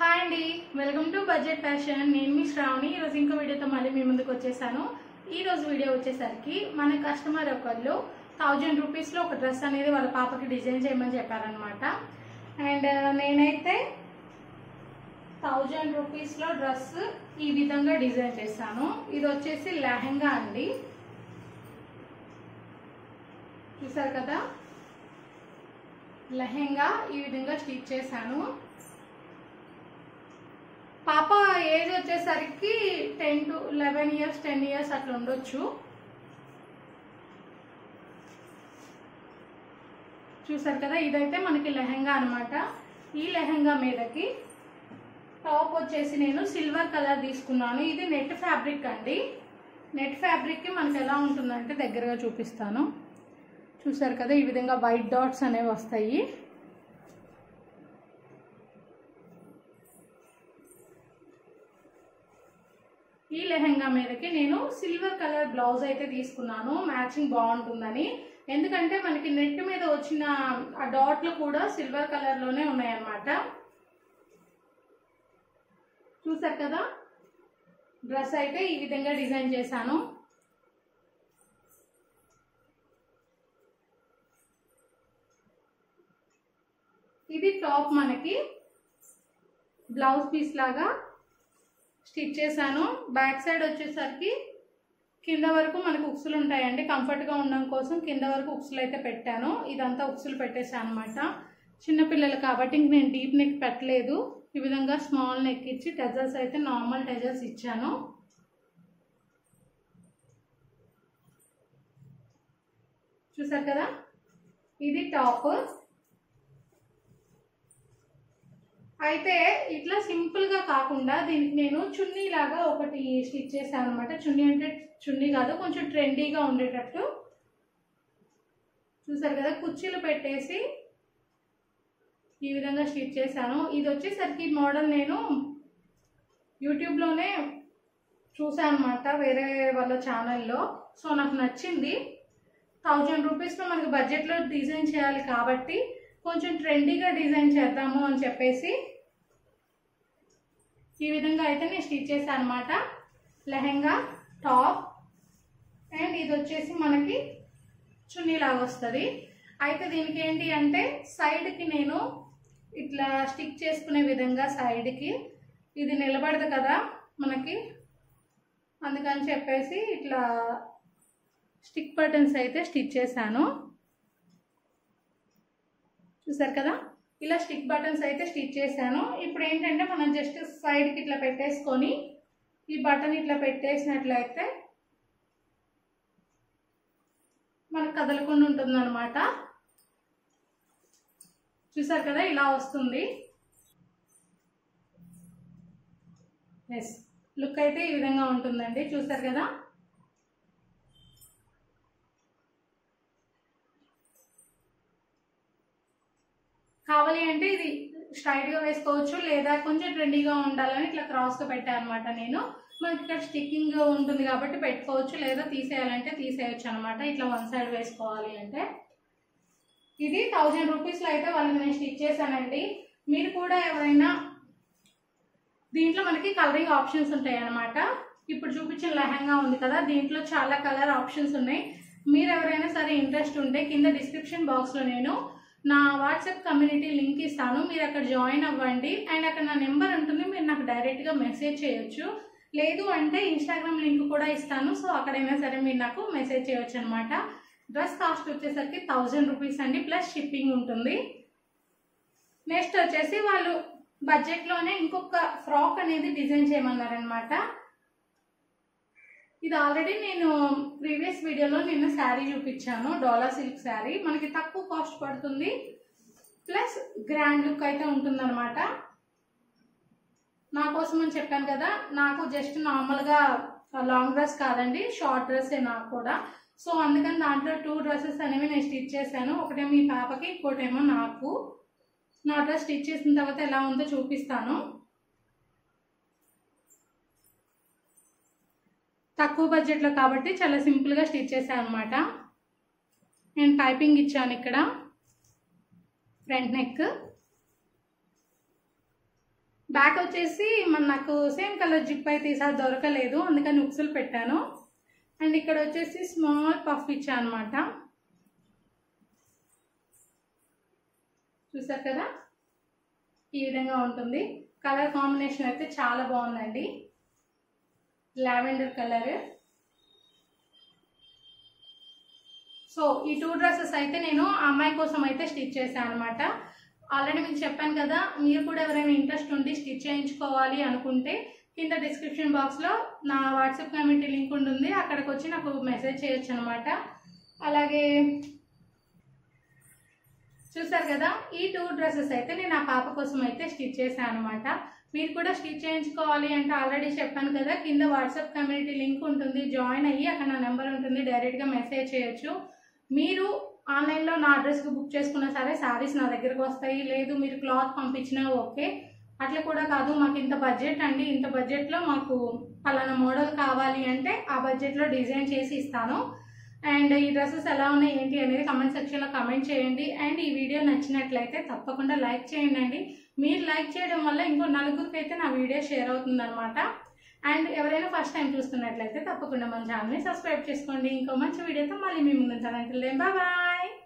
hi అండి welcome to budget fashion నేను మీ శ్రావణి ఈరోజు ఇంకో వీడియోతో మళ్ళీ మీ ముందుకు వచ్చేసాను ఈ రోజు వీడియో వచ్చేసరికి మన కస్టమర్ ఒకళ్ళు థౌజండ్ రూపీస్లో ఒక డ్రెస్ అనేది వాళ్ళ పాపకి డిజైన్ చేయమని చెప్పారనమాట అండ్ నేనైతే థౌజండ్ రూపీస్లో డ్రెస్ ఈ విధంగా డిజైన్ చేశాను ఇది వచ్చేసి లెహంగా అండి చూసారు కదా లెహెంగా ఈ విధంగా స్టిచ్ చేశాను పాప ఏజ్ వచ్చేసరికి ten to eleven years ten years అట్లా ఉండొచ్చు చూసారు కదా ఇదైతే మనకి లెహెంగా అనమాట ఈ లెహెంగా మీదకి టాప్ వచ్చేసి నేను సిల్వర్ కలర్ తీసుకున్నాను ఇది నెట్ ఫ్యాబ్రిక్ అండి నెట్ ఫ్యాబ్రిక్కి మనకి ఎలా ఉంటుందంటే దగ్గరగా చూపిస్తాను చూసారు కదా ఈ విధంగా వైట్ డాట్స్ అనేవి వస్తాయి ఈ లెహంగా మీదకి నేను సిల్వర్ కలర్ బ్లౌజ్ అయితే తీసుకున్నాను మ్యాచింగ్ బాగుంటుందని ఎందుకంటే మనకి నెట్ మీద వచ్చిన ఆ డాట్లు కూడా సిల్వర్ కలర్లోనే ఉన్నాయన్నమాట చూసారు కదా డ్రెస్ అయితే ఈ విధంగా డిజైన్ చేశాను ఇది టాప్ మనకి బ్లౌజ్ పీస్ లాగా స్టిచ్ చేశాను బ్యాక్ సైడ్ వచ్చేసరికి కింద వరకు మనకు ఉక్సులు ఉంటాయండి కంఫర్ట్గా ఉండడం కోసం కింద వరకు ఉక్సులు అయితే పెట్టాను ఇదంతా ఉక్సులు పెట్టేశాను అనమాట చిన్నపిల్లలు కాబట్టి ఇంక నేను డీప్ నెక్ పెట్టలేదు ఈ విధంగా స్మాల్ నెక్ ఇచ్చి టెజర్స్ అయితే నార్మల్ టెజర్స్ ఇచ్చాను చూసారు కదా ఇది టాప్ అయితే ఇట్లా సింపుల్ గా కాకుండా దీనికి నేను చున్నీ లాగా ఒకటి స్టిచ్ చేశాను అనమాట చున్నీ అంటే చున్నీ కాదు కొంచెం ట్రెండీగా ఉండేటట్టు చూసారు కదా కుర్చీలు పెట్టేసి ఈ విధంగా స్టిచ్ చేశాను ఇది వచ్చేసరికి మోడల్ నేను యూట్యూబ్లోనే చూసాను అనమాట వేరే వాళ్ళ ఛానల్లో సో నాకు నచ్చింది థౌజండ్ రూపీస్లో మనకి బడ్జెట్లో డిజైన్ చేయాలి కాబట్టి కొంచెం ట్రెండీగా డిజైన్ చేద్దాము అని చెప్పేసి ఈ విధంగా అయితే నేను స్టిచ్ చేశాను అనమాట లెహెంగా టాప్ అండ్ ఇది వచ్చేసి మనకి చున్నీ లాగా వస్తుంది అయితే దీనికి ఏంటి అంటే సైడ్కి నేను ఇట్లా స్టిక్ చేసుకునే విధంగా సైడ్కి ఇది నిలబడదు కదా మనకి అందుకని చెప్పేసి ఇట్లా స్టిక్ బటన్స్ అయితే స్టిచ్ చేశాను చూసారు కదా ఇలా స్టిక్ బటన్స్ అయితే స్టిచ్ చేశాను ఇప్పుడు ఏంటంటే మనం జస్ట్ సైడ్కి ఇట్లా పెట్టేసుకొని ఈ బటన్ ఇట్లా పెట్టేసినట్లయితే మనకు కదలకుండా ఉంటుంది అనమాట చూసారు కదా ఇలా వస్తుంది ఎస్ లుక్ అయితే ఈ విధంగా ఉంటుందండి చూసారు కదా కావాలి అంటే ఇది స్ట్రైట్గా వేసుకోవచ్చు లేదా కొంచెం ట్రెండీగా ఉండాలని ఇట్లా క్రాస్గా పెట్టాను అనమాట నేను మనకి ఇక్కడ స్టిక్కింగ్ ఉంటుంది కాబట్టి పెట్టుకోవచ్చు లేదా తీసేయాలంటే తీసేయచ్చు అనమాట ఇట్లా వన్ సైడ్ వేసుకోవాలి అంటే ఇది థౌజండ్ రూపీస్లో అయితే వాళ్ళకి నేను స్టిచ్ చేశానండి మీరు కూడా ఎవరైనా దీంట్లో మనకి కలరింగ్ ఆప్షన్స్ ఉంటాయి అనమాట ఇప్పుడు చూపించిన లెహంగా ఉంది కదా దీంట్లో చాలా కలర్ ఆప్షన్స్ ఉన్నాయి మీరు ఎవరైనా సరే ఇంట్రెస్ట్ ఉంటే కింద డిస్క్రిప్షన్ బాక్స్లో నేను నా వాట్సాప్ కమ్యూనిటీ లింక్ ఇస్తాను మీరు అక్కడ జాయిన్ అవ్వండి అండ్ అక్కడ నా నెంబర్ ఉంటుంది మీరు నాకు డైరెక్ట్గా మెసేజ్ చేయొచ్చు లేదు అంటే ఇన్స్టాగ్రామ్ లింక్ కూడా ఇస్తాను సో అక్కడైనా సరే మీరు నాకు మెసేజ్ చేయొచ్చు అనమాట డ్రెస్ కాస్ట్ వచ్చేసరికి థౌజండ్ రూపీస్ అండి ప్లస్ షిప్పింగ్ ఉంటుంది నెక్స్ట్ వచ్చేసి వాళ్ళు బడ్జెట్లోనే ఇంకొక ఫ్రాక్ అనేది డిజైన్ చేయమన్నారనమాట ఇది ఆల్రెడీ నేను ప్రీవియస్ వీడియోలో నిన్న శారీ చూపించాను డాలా సిల్క్ శారీ మనకి తక్కువ కాస్ట్ పడుతుంది ప్లస్ గ్రాండ్ లుక్ అయితే ఉంటుందన్నమాట నా కోసం అని చెప్పాను కదా నాకు జస్ట్ నార్మల్గా లాంగ్ డ్రెస్ కాదండి షార్ట్ డ్రెస్సే నాకు కూడా సో అందుకని దాంట్లో టూ డ్రెస్సెస్ అనేవి నేను స్టిచ్ చేశాను ఒకటేమో మీ పాపకి ఇంకోటేమో నాకు నా డ్రెస్ స్టిచ్ చేసిన తర్వాత ఎలా ఉందో చూపిస్తాను తక్కువ బడ్జెట్లో కాబట్టి చాలా సింపుల్గా స్టిచ్ చేశాను అనమాట నేను పైపింగ్ ఇచ్చాను ఇక్కడ ఫ్రంట్ నెక్ బ్యాక్ వచ్చేసి మన నాకు సేమ్ కలర్ జిప్ అయితే ఈసారి దొరకలేదు అందుకని ఉక్సులు పెట్టాను అండ్ ఇక్కడ వచ్చేసి స్మాల్ పఫ్ ఇచ్చా అనమాట చూసారు కదా ఈ విధంగా ఉంటుంది కలర్ కాంబినేషన్ అయితే చాలా బాగుందండి లావెండర్ కలర్ సో ఈ టూ డ్రెస్సెస్ అయితే నేను ఆ అమ్మాయి కోసం అయితే స్టిచ్ చేశాను అనమాట ఆల్రెడీ మీకు చెప్పాను కదా మీరు కూడా ఎవరైనా ఇంట్రెస్ట్ ఉండి స్టిచ్ చేయించుకోవాలి అనుకుంటే కింద డిస్క్రిప్షన్ బాక్స్లో నా వాట్సాప్ కమ్యూనిటీ లింక్ ఉంటుంది అక్కడికి వచ్చి నాకు మెసేజ్ చేయొచ్చు అనమాట అలాగే చూసారు కదా ఈ టూ డ్రెస్సెస్ అయితే నేను ఆ పాప కోసం అయితే స్టిచ్ చేశాను అనమాట మీరు కూడా స్టిచ్ చేయించుకోవాలి అంటే ఆల్రెడీ చెప్పాను కదా కింద వాట్సాప్ కమ్యూనిటీ లింక్ ఉంటుంది జాయిన్ అయ్యి అక్కడ నా నెంబర్ ఉంటుంది డైరెక్ట్గా మెసేజ్ చేయొచ్చు మీరు ఆన్లైన్లో నా అడ్రస్కి బుక్ చేసుకున్నా సరే శారీస్ నా దగ్గరకు వస్తాయి లేదు మీరు క్లాత్ పంపించినా ఓకే అట్లా కూడా కాదు మాకు ఇంత బడ్జెట్ అండి ఇంత బడ్జెట్లో మాకు పలానా మోడల్ కావాలి అంటే ఆ బడ్జెట్లో డిజైన్ చేసి ఇస్తాను అండ్ ఈ డ్రెస్సెస్ ఎలా ఉన్నాయి ఏంటి అనేది కమెంట్ సెక్షన్లో కమెంట్ చేయండి అండ్ ఈ వీడియో నచ్చినట్లయితే తప్పకుండా లైక్ చేయండి అండి మీరు లైక్ చేయడం వల్ల ఇంకో నలుగురికి అయితే నా వీడియో షేర్ అవుతుంది అనమాట అండ్ ఎవరైనా ఫస్ట్ టైం చూస్తున్నట్లయితే తప్పకుండా మన ఛానల్ని సబ్స్క్రైబ్ చేసుకోండి ఇంకో మంచి వీడియోతో మళ్ళీ మీ ముందు ఉంటాను బాయ్